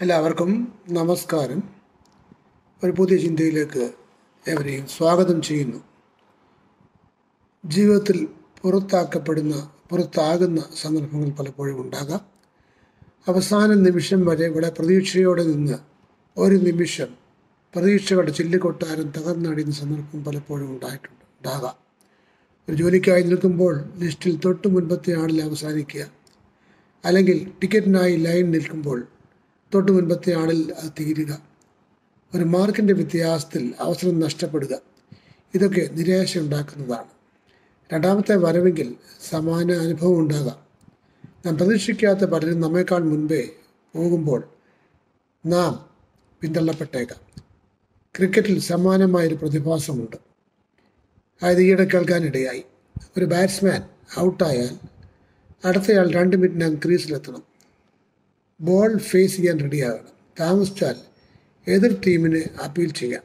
എല്ലാവർക്കും നമസ്കാരം ഒരു പുതിയ ചിന്തയിലേക്ക് എവരെയും സ്വാഗതം ചെയ്യുന്നു ജീവിതത്തിൽ പുറത്താക്കപ്പെടുന്ന പുറത്താകുന്ന സന്ദർഭങ്ങൾ പലപ്പോഴും ഉണ്ടാകാം അവസാന നിമിഷം വരെ ഇവിടെ പ്രതീക്ഷയോടെ നിന്ന് ഒരു നിമിഷം പ്രതീക്ഷകളുടെ ചില്ലുകൊട്ടാരം തകർന്നടിയുന്ന സന്ദർഭം പലപ്പോഴും ഉണ്ടായിട്ടുണ്ട് ഉണ്ടാകാം ഒരു ജോലിക്കായി നിൽക്കുമ്പോൾ ലിസ്റ്റിൽ തൊട്ട് മുൻപത്തെ ആളിൽ അവസാനിക്കുക അല്ലെങ്കിൽ ടിക്കറ്റിനായി ലൈൻ നിൽക്കുമ്പോൾ തൊട്ട് മുൻപത്തെ ആളിൽ അത് തീരുക ഒരു മാർക്കിൻ്റെ വ്യത്യാസത്തിൽ അവസരം നഷ്ടപ്പെടുക ഇതൊക്കെ നിരാശ ഉണ്ടാക്കുന്നതാണ് രണ്ടാമത്തെ വരവെങ്കിൽ സമാന അനുഭവം ഉണ്ടാകാം നാം പ്രതീക്ഷിക്കാത്ത പലരും നമ്മേക്കാൾ മുൻപേ പോകുമ്പോൾ നാം പിന്തള്ളപ്പെട്ടേക്കാം ക്രിക്കറ്റിൽ സമാനമായൊരു പ്രതിഭാസമുണ്ട് അതായത് ഈയിടെ കേൾക്കാനിടയായി ഒരു ബാറ്റ്സ്മാൻ ഔട്ടായാൽ അടുത്തയാൾ രണ്ട് മിനിറ്റിനകം ക്രീസിലെത്തണം ബോൾ ഫേസ് ചെയ്യാൻ റെഡിയാകണം താമസിച്ചാൽ എതിർ ടീമിന് അപ്പീൽ ചെയ്യാം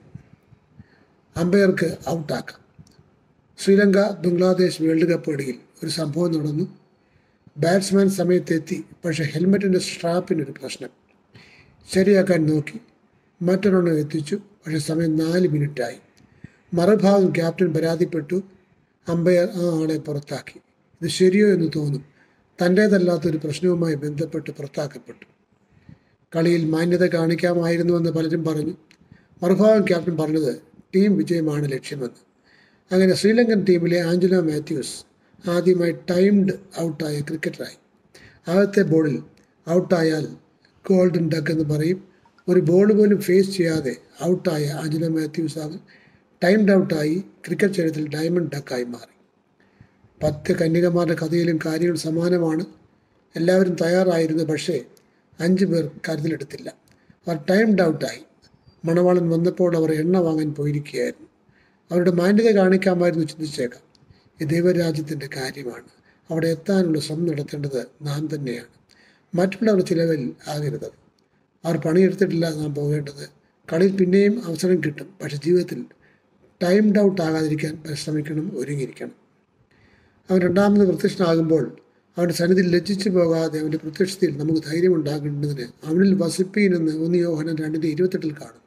അമ്പയർക്ക് ഔട്ടാക്കാം ശ്രീലങ്ക ബംഗ്ലാദേശ് വേൾഡ് കപ്പ് ഇടയിൽ ഒരു സംഭവം നടന്നു ബാറ്റ്സ്മാൻ സമയത്തെത്തി പക്ഷേ ഹെൽമെറ്റിൻ്റെ സ്ട്രാപ്പിനൊരു പ്രശ്നം ശരിയാക്കാൻ നോക്കി മറ്റൊരെണ്ണം എത്തിച്ചു പക്ഷേ സമയം നാല് മിനിറ്റായി മറുഭാഗം ക്യാപ്റ്റൻ പരാതിപ്പെട്ടു അമ്പയർ ആ ആളെ പുറത്താക്കി ഇത് ശരിയോ എന്ന് തോന്നും തൻ്റേതല്ലാത്തൊരു പ്രശ്നവുമായി ബന്ധപ്പെട്ട് പുറത്താക്കപ്പെട്ടു കളിയിൽ മാന്യത കാണിക്കാമായിരുന്നുവെന്ന് പലരും പറഞ്ഞു മറുഭാഗം ക്യാപ്റ്റൻ പറഞ്ഞത് ടീം വിജയമാണ് ലക്ഷ്യമെന്ന് അങ്ങനെ ശ്രീലങ്കൻ ടീമിലെ ആഞ്ചലോ മാത്യൂസ് ആദ്യമായി ടൈംഡ് ഔട്ടായ ക്രിക്കറ്ററായി ആദ്യത്തെ ബോളിൽ ഔട്ടായാൽ ഗോൾഡൻ ഡക്ക് എന്ന് പറയും ഒരു ബോൾ പോലും ഫേസ് ചെയ്യാതെ ഔട്ടായ ആഞ്ചലോ മാത്യൂസ് ആണ് ടൈംഡ് ഔട്ടായി ക്രിക്കറ്റ് ചരിത്രത്തിൽ ഡയമണ്ട് ഡക്കായി മാറി പത്ത് കന്യകമാരുടെ കഥയിലും കാര്യങ്ങൾ സമാനമാണ് എല്ലാവരും തയ്യാറായിരുന്നു പക്ഷേ അഞ്ച് പേർ കരുതലെടുത്തില്ല അവർ ടൈംഡ് ഔട്ടായി മണവാളൻ വന്നപ്പോൾ അവർ എണ്ണ വാങ്ങാൻ പോയിരിക്കുകയായിരുന്നു അവരുടെ മാന്യത കാണിക്കാമായിരുന്നു ചിന്തിച്ചേക്കാം ഇത് ദൈവരാജ്യത്തിൻ്റെ കാര്യമാണ് അവിടെ എത്താനുള്ള ശ്രമം നടത്തേണ്ടത് നാം തന്നെയാണ് മറ്റുള്ളവർ ചിലവിൽ ആകരുത് അവർ പണിയെടുത്തിട്ടില്ല നാം പോകേണ്ടത് കളിയിൽ പിന്നെയും അവസരം കിട്ടും പക്ഷേ ജീവിതത്തിൽ ടൈംഡ് ഔട്ട് ആകാതിരിക്കാൻ പരിശ്രമിക്കണം ഒരുങ്ങിയിരിക്കണം അവൻ രണ്ടാമത് പ്രത്യക്ഷനാകുമ്പോൾ അവൻ്റെ സന്നിധിയിൽ ലജ്ജിച്ചു പോകാതെ അവൻ്റെ പ്രത്യക്ഷതയിൽ നമുക്ക് ധൈര്യം ഉണ്ടാകേണ്ടതിന് അവനിൽ വസിപ്പീനെന്ന് ഒന്ന് യോഹനൻ രണ്ടിൻ്റെ ഇരുപത്തെട്ടിൽ കാണും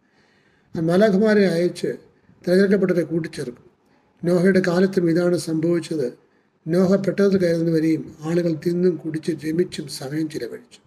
മലാഖമാരെ അയച്ച് തിരഞ്ഞെടുക്കപ്പെട്ടവരെ കൂട്ടിച്ചേർക്കും നോഹയുടെ കാലത്തും ഇതാണ് സംഭവിച്ചത് നോഹ പെട്ടതിൽ കയറുന്നവരെയും ആളുകൾ തിന്നും കുടിച്ച് രമിച്ചും സമയം ചിലവഴിച്ചു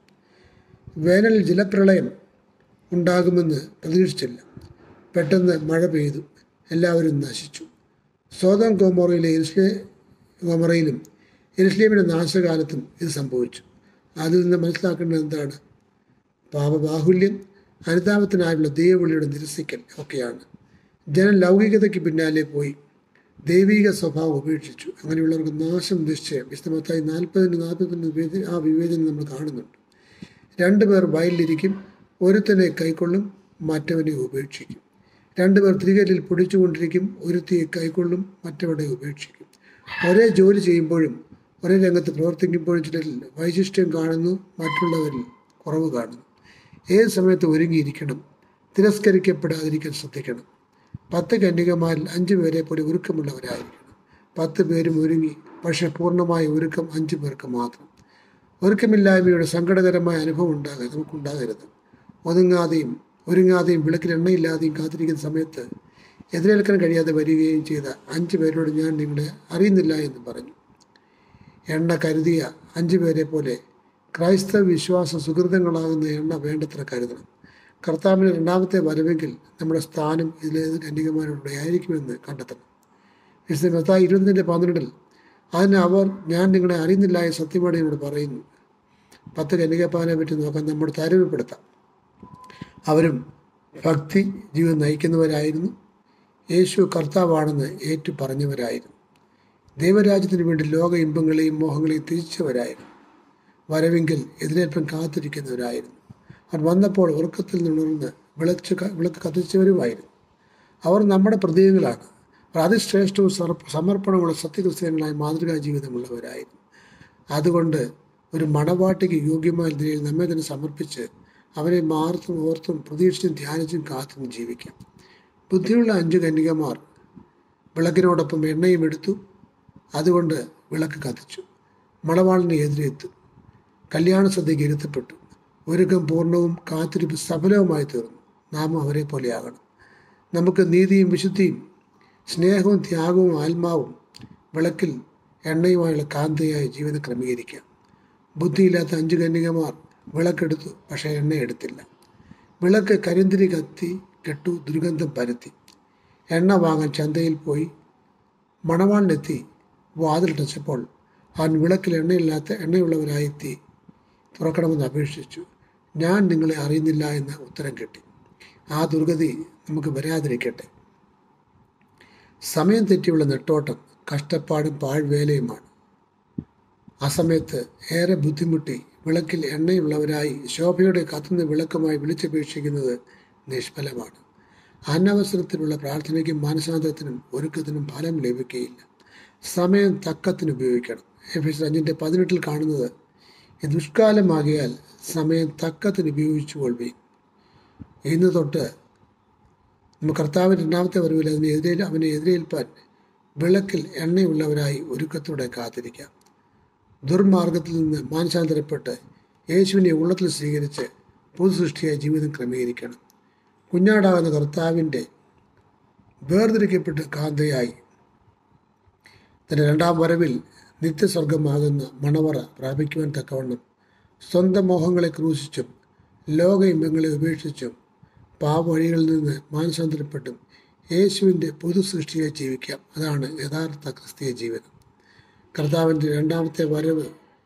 വേനൽ ജലപ്രളയം ഉണ്ടാകുമെന്ന് പ്രതീക്ഷിച്ചില്ല പെട്ടെന്ന് മഴ പെയ്തു എല്ലാവരും നശിച്ചു സോതം കോമോറയിലെ ഇസ്ലേ കോമറയിലും എരുസ്ലേമിൻ്റെ നാശകാലത്തും ഇത് സംഭവിച്ചു അതിൽ നിന്ന് മനസ്സിലാക്കേണ്ടത് എന്താണ് പാപബാഹുല്യം അനുതാപത്തിനായുള്ള ദൈവവിളിയുടെ നിരസിക്കൽ ഒക്കെയാണ് ജനം ലൗകികതയ്ക്ക് പിന്നാലെ പോയി ദൈവിക സ്വഭാവം ഉപേക്ഷിച്ചു അങ്ങനെയുള്ളവർക്ക് നാശം നിശ്ചയം വിശദമത്തായി നാൽപ്പതിന് നാൽപ്പത്തിന് ആ വിവേചനം നമ്മൾ കാണുന്നുണ്ട് രണ്ടുപേർ വയലിലിരിക്കും ഒരുത്തനെ കൈക്കൊള്ളും മറ്റവനെ ഉപേക്ഷിക്കും രണ്ടുപേർ തിരികലിൽ പൊടിച്ചുകൊണ്ടിരിക്കും ഒരുത്തിയെ കൈക്കൊള്ളും മറ്റവടെ ഉപേക്ഷിക്കും ഒരേ ജോലി ചെയ്യുമ്പോഴും ഒരേ രംഗത്ത് പ്രവർത്തിക്കുമ്പോഴും ചിലരിൽ വൈശിഷ്ട്യം കാണുന്നു മറ്റുള്ളവരിൽ കുറവ് കാണുന്നു ഏത് സമയത്ത് ഒരുങ്ങിയിരിക്കണം തിരസ്കരിക്കപ്പെടാതിരിക്കാൻ ശ്രദ്ധിക്കണം പത്ത് കന്യകമാരിൽ അഞ്ച് പേരെ പോലെ ഒരുക്കമുള്ളവരായിരിക്കണം പത്ത് പേരും ഒരുങ്ങി പക്ഷെ പൂർണ്ണമായ ഒരുക്കം അഞ്ചു പേർക്ക് മാത്രം ഒരുക്കമില്ലായ്മയുടെ സങ്കടകരമായ അനുഭവം ഉണ്ടാകാൻ നമുക്കുണ്ടാകരുത് ഒതുങ്ങാതെയും ഒരുങ്ങാതെയും വിളക്കിൽ എണ്ണയില്ലാതെയും കാത്തിരിക്കുന്ന സമയത്ത് എതിരേൽക്കാൻ കഴിയാതെ വരികയും ചെയ്ത അഞ്ച് പേരോട് ഞാൻ നിങ്ങളെ അറിയുന്നില്ല എന്ന് പറഞ്ഞു എണ്ണ കരുതിയ അഞ്ചു പേരെ പോലെ ക്രൈസ്തവ വിശ്വാസ സുഹൃതങ്ങളാകുന്ന എണ്ണ വേണ്ടത്ര കരുതണം കർത്താവിൻ്റെ രണ്ടാമത്തെ വരവെങ്കിൽ നമ്മുടെ സ്ഥാനം ഇതിലേത് കന്യകമാരുടെ ആയിരിക്കുമെന്ന് കണ്ടെത്തണം വിശുദ്ധ മത്തായി ഇരുപത്തിൻ്റെ പന്ത്രണ്ടിൽ അതിന് അവർ ഞാൻ നിങ്ങളെ അറിയുന്നില്ല എന്ന് സത്യമായിട്ട് എന്നോട് പറയുന്നു പത്ത് കന്യകപ്പാനെ പറ്റി നോക്കാൻ നമ്മുടെ താരതമ്യപ്പെടുത്താം അവരും ഭക്തി ജീവിതം നയിക്കുന്നവരായിരുന്നു യേശു കർത്താവാണെന്ന് ഏറ്റു പറഞ്ഞവരായിരുന്നു ദൈവരാജ്യത്തിന് വേണ്ടി ലോക ഇമ്പങ്ങളെയും മോഹങ്ങളെയും തിരിച്ചവരായിരുന്നു വരവെങ്കിൽ എതിരേൽപ്പം കാത്തിരിക്കുന്നവരായിരുന്നു അവർ വന്നപ്പോൾ ഉറക്കത്തിൽ നിന്നുണർന്ന് വിളച്ച് വിളക്ക് കത്തിച്ചവരുമായിരുന്നു അവർ നമ്മുടെ പ്രതീകങ്ങളാണ് അവർ അതിശ്രേഷ്ഠവും സമർപ്പണമുള്ള സത്യക്രിസ്ത്യാനികളായ മാതൃകാ ജീവിതമുള്ളവരായിരുന്നു അതുകൊണ്ട് ഒരു മണവാട്ടിക്ക് യോഗ്യമായ നിലയിൽ നമ്മെ തന്നെ സമർപ്പിച്ച് അവരെ മാർത്തും ഓർത്തും പ്രതീക്ഷിച്ചും ധ്യാനിച്ചും കാത്തും ജീവിക്കാം ബുദ്ധിയുള്ള അഞ്ച് കന്യകമാർ വിളക്കിനോടൊപ്പം എണ്ണയും എടുത്തു അതുകൊണ്ട് വിളക്ക് കത്തിച്ചു മണവാളിനെ എതിരേത്തു കല്യാണ സദ്യക്ക് ഇരുത്തപ്പെട്ടു ഒരുക്കം പൂർണ്ണവും കാത്തിരിപ്പ് സഫലവുമായി തീർന്നു നാം അവരെ പോലെയാകണം നമുക്ക് നീതിയും വിശുദ്ധിയും സ്നേഹവും ത്യാഗവും ആത്മാവും വിളക്കിൽ എണ്ണയുമായുള്ള കാന്തയായ ജീവിതം ക്രമീകരിക്കാം ബുദ്ധിയില്ലാത്ത അഞ്ചു കന്യകമാർ വിളക്കെടുത്തു പക്ഷേ എണ്ണ എടുത്തില്ല വിളക്ക് കരിന്തിരി കത്തി കെട്ടു ദുർഗന്ധം പരത്തി എണ്ണ വാങ്ങാൻ ചന്തയിൽ പോയി മണവാളിനെത്തി വാതിൽ ടച്ചപ്പോൾ അവൻ വിളക്കിൽ എണ്ണയില്ലാത്ത എണ്ണയുള്ളവരായെത്തി തുറക്കണമെന്ന് അപേക്ഷിച്ചു ഞാൻ നിങ്ങളെ അറിയുന്നില്ല എന്ന ഉത്തരം കിട്ടി ആ ദുർഗതി നമുക്ക് വരാതിരിക്കട്ടെ സമയം തെറ്റിയുള്ള നെട്ടോട്ടം കഷ്ടപ്പാടും പാഴ്വേലയുമാണ് ആ സമയത്ത് ഏറെ ബുദ്ധിമുട്ടി വിളക്കിൽ എണ്ണയുള്ളവരായി ശോഭയുടെ കത്തുന്ന വിളക്കുമായി വിളിച്ചപേക്ഷിക്കുന്നത് നിഷ്ഫലമാണ് അനവസരത്തിലുള്ള പ്രാർത്ഥനയ്ക്കും മാനസാന്തരത്തിനും ഒരുക്കത്തിനും ഫലം ലഭിക്കുകയില്ല സമയം തക്കത്തിന് ഉപയോഗിക്കണം എഫ് എസ് അഞ്ചിൻ്റെ പതിനെട്ടിൽ കാണുന്നത് "ഈ ദുഷ്കാലമാകിയാൽ സമയം തക്കത്തിന് ഉപയോഗിച്ചു കൊള്ളുകയും ഇന്ന് തൊട്ട് നമ്മൾ കർത്താവിൻ്റെ രണ്ടാമത്തെ വരവിൽ അതിനെ എതിരേ അവനെ എതിരേൽപ്പാൻ വിളക്കിൽ എണ്ണയുള്ളവരായി ഒരുക്കത്തോടെ കാത്തിരിക്കാം ദുർമാർഗത്തിൽ നിന്ന് മാനസാന്തരപ്പെട്ട് യേശുവിനെ ഉള്ളത്തിൽ സ്വീകരിച്ച് പുതുസൃഷ്ടിയായ ജീവിതം ക്രമീകരിക്കണം കുഞ്ഞാടാകുന്ന കർത്താവിൻ്റെ വേർതിരിക്കപ്പെട്ട കാന്തയായി തൻ്റെ രണ്ടാം വരവിൽ നിത്യസ്വർഗമാകുന്ന മണവറ പ്രാപിക്കുവാൻ തക്കവണ്ണം സ്വന്തം മോഹങ്ങളെ ക്രൂശിച്ചും ലോക ഇമ്പങ്ങളെ ഉപേക്ഷിച്ചും പാവഴികളിൽ നിന്ന് മാനസാന്തരപ്പെട്ടും യേശുവിൻ്റെ പൊതു സൃഷ്ടിയെ ജീവിക്കാം അതാണ് യഥാർത്ഥ ക്രിസ്തീയ ജീവിതം കർത്താവിൻ്റെ രണ്ടാമത്തെ വരവ്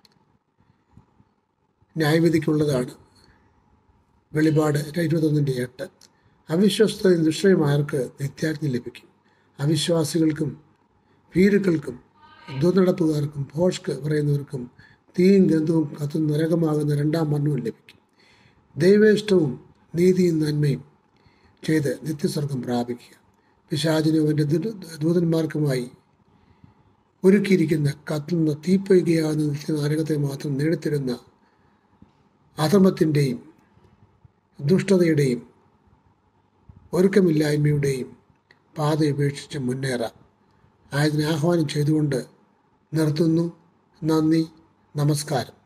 ന്യായവിധിക്കുള്ളതാണ് വെളിപാട് ഇരുപത്തൊന്നിൻ്റെ എട്ട് അവിശ്വസ്തയും ദുഷ്ടയുമായവർക്ക് നിത്യാജ്ഞ ലഭിക്കും അവിശ്വാസികൾക്കും ഭീരുക്കൾക്കും ദുർനടപ്പുകാർക്കും ഭോഷ്ക്ക് പറയുന്നവർക്കും തീയും ഗന്ധവും കത്തും നരകമാകുന്ന രണ്ടാം മരണവും ലഭിക്കും ദൈവേഷ്ടവും നീതിയും നന്മയും ചെയ്ത് നിത്യസ്വർഗം പ്രാപിക്കുക പിശാചിനും അവൻ്റെ ദൂ- ദൂതന്മാർക്കുമായി ഒരുക്കിയിരിക്കുന്ന കത്തുന്ന തീപ്പൊയ്കയാകുന്ന നിത്യ നരകത്തെ മാത്രം നേടിത്തരുന്ന അധർമ്മത്തിൻ്റെയും ദുഷ്ടതയുടെയും ഒരുക്കമില്ലായ്മയുടെയും പാത ഉപേക്ഷിച്ച് മുന്നേറാം ആയതിനെ ആഹ്വാനം ചെയ്തുകൊണ്ട് നിർത്തുന്നു നന്ദി നമസ്കാരം